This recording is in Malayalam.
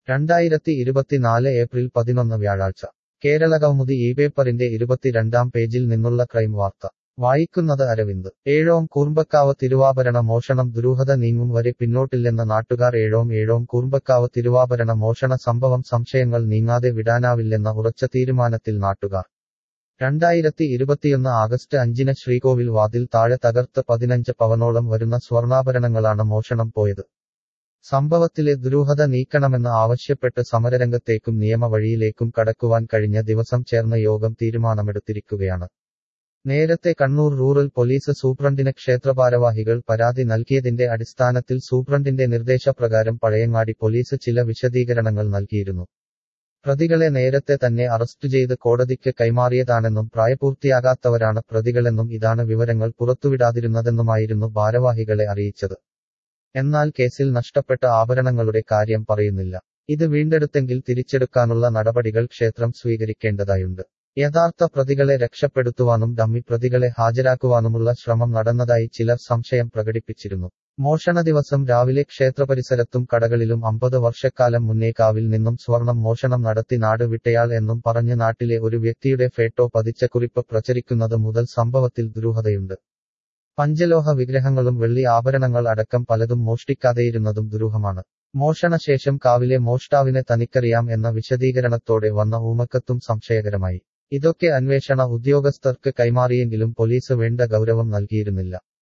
രണ്ടായിരത്തി ഇരുപത്തിനാല് ഏപ്രിൽ പതിനൊന്ന് വ്യാഴാഴ്ച കേരള കൗമുദി ഈ പേപ്പറിന്റെ ഇരുപത്തിരണ്ടാം പേജിൽ നിന്നുള്ള ക്രൈം വാർത്ത വായിക്കുന്നത് അരവിന്ദ് ഏഴോം കൂർമ്പക്കാവ് തിരുവാഭരണ മോഷണം ദുരൂഹത നീങ്ങും വരെ പിന്നോട്ടില്ലെന്ന നാട്ടുകാർ ഏഴോം ഏഴോം കൂർമ്പക്കാവ് തിരുവാഭരണ മോഷണ സംഭവം സംശയങ്ങൾ നീങ്ങാതെ വിടാനാവില്ലെന്ന ഉറച്ച തീരുമാനത്തിൽ നാട്ടുകാർ രണ്ടായിരത്തി ഇരുപത്തിയൊന്ന് ആഗസ്റ്റ് അഞ്ചിന് ശ്രീകോവിൽ വാതിൽ താഴെ തകർത്ത് പതിനഞ്ച് പവനോളം വരുന്ന സ്വർണ്ണാഭരണങ്ങളാണ് മോഷണം പോയത് സംഭവത്തിലെ ദുരൂഹത നീക്കണമെന്ന് ആവശ്യപ്പെട്ട് സമരരംഗത്തേക്കും നിയമവഴിയിലേക്കും കടക്കുവാൻ കഴിഞ്ഞ ദിവസം ചേർന്ന യോഗം തീരുമാനമെടുത്തിരിക്കുകയാണ് നേരത്തെ കണ്ണൂർ റൂറൽ പോലീസ് സൂപ്രണ്ടിന് ക്ഷേത്രഭാരവാഹികൾ പരാതി നൽകിയതിന്റെ അടിസ്ഥാനത്തിൽ സൂപ്രണ്ടിന്റെ നിർദ്ദേശപ്രകാരം പഴയങ്ങാടി പോലീസ് ചില വിശദീകരണങ്ങൾ നൽകിയിരുന്നു പ്രതികളെ നേരത്തെ തന്നെ അറസ്റ്റ് ചെയ്ത് കോടതിക്ക് കൈമാറിയതാണെന്നും പ്രായപൂർത്തിയാകാത്തവരാണ് പ്രതികളെന്നും ഇതാണ് വിവരങ്ങൾ പുറത്തുവിടാതിരുന്നതെന്നുമായിരുന്നു ഭാരവാഹികളെ അറിയിച്ചത് എന്നാൽ കേസിൽ നഷ്ടപ്പെട്ട ആഭരണങ്ങളുടെ കാര്യം പറയുന്നില്ല ഇത് വീണ്ടെടുത്തെങ്കിൽ തിരിച്ചെടുക്കാനുള്ള നടപടികൾ ക്ഷേത്രം സ്വീകരിക്കേണ്ടതായുണ്ട് യഥാർത്ഥ പ്രതികളെ രക്ഷപ്പെടുത്തുവാനും ഡമ്മി പ്രതികളെ ഹാജരാക്കുവാനുമുള്ള ശ്രമം നടന്നതായി ചിലർ സംശയം പ്രകടിപ്പിച്ചിരുന്നു മോഷണ ദിവസം രാവിലെ ക്ഷേത്രപരിസരത്തും കടകളിലും അമ്പത് വർഷക്കാലം മുന്നേ കാവിൽ നിന്നും സ്വർണം മോഷണം നടത്തി നാട് വിട്ടയാൾ എന്നും പറഞ്ഞ് നാട്ടിലെ ഒരു വ്യക്തിയുടെ ഫേട്ടോ പതിച്ച കുറിപ്പ് പ്രചരിക്കുന്നത് മുതൽ സംഭവത്തിൽ ദുരൂഹതയുണ്ട് പഞ്ചലോഹ വിഗ്രഹങ്ങളും വെള്ളി ആഭരണങ്ങൾ അടക്കം പലതും മോഷ്ടിക്കാതെയിരുന്നതും ദുരൂഹമാണ് മോഷണശേഷം കാവിലെ മോഷ്ടാവിനെ തനിക്കറിയാം എന്ന വിശദീകരണത്തോടെ വന്ന ഊമക്കത്തും സംശയകരമായി ഇതൊക്കെ അന്വേഷണ ഉദ്യോഗസ്ഥർക്ക് കൈമാറിയെങ്കിലും പോലീസ് വേണ്ട ഗൗരവം നൽകിയിരുന്നില്ല